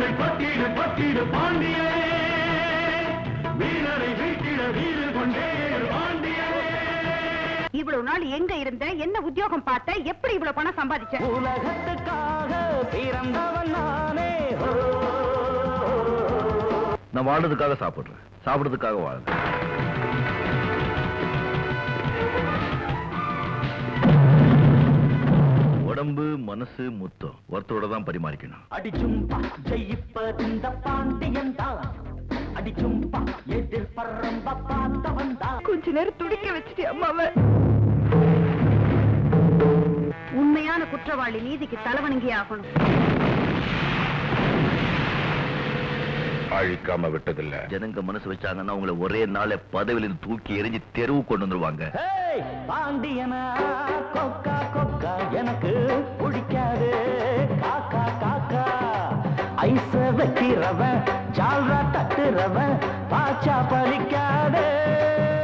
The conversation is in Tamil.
கொட்டிடு கொட்டிடு பாண்டியே வீரரை வீட்டிட வீறு கொண்டே பாண்டியே இவ்வளவு நாள் எங்க இருந்த என்ன உத்தியோகம் பார்த்த எப்படி இவ்வளவு பணம் சம்பாதிச்ச உலகத்துக்காக பிறந்தவன் நானே ஹோ. நான் வாழ்றதுக்காக சாப்பிடுறேன் சாப்பிடுறதுக்காக வாழ்றேன் உடம்பு மனசு முத்தம் ஒருத்தரோட தான் பரிமாறிக்கணும் அடிச்சும்பா ஜெயிப்பதிந்த பாண்டியன் தான் அடிச்சும்பா எதிர்பறம்ப பார்த்தவன் தான் கொஞ்ச நேரம் துடிக்க வச்சுட்டு அம்மாவ உண்மையான குற்றவாளி நீதிக்கு தலைவணங்கி ஆகணும் அழிக்காம விட்டதில்ல ஜனங்க மனசு வச்சாங்கன்னா உங்களை ஒரே நாள பதவியிலிருந்து தூக்கி எரிஞ்சு தெருவு கொண்டு வந்துருவாங்க ஹேய், பாண்டியனா கொக்கா கொக்கா எனக்கு பிடிக்காது காக்கா காக்கா ஐச வைக்கிறவன் ஜால்ரா தட்டுறவன் பாச்சா பலிக்காது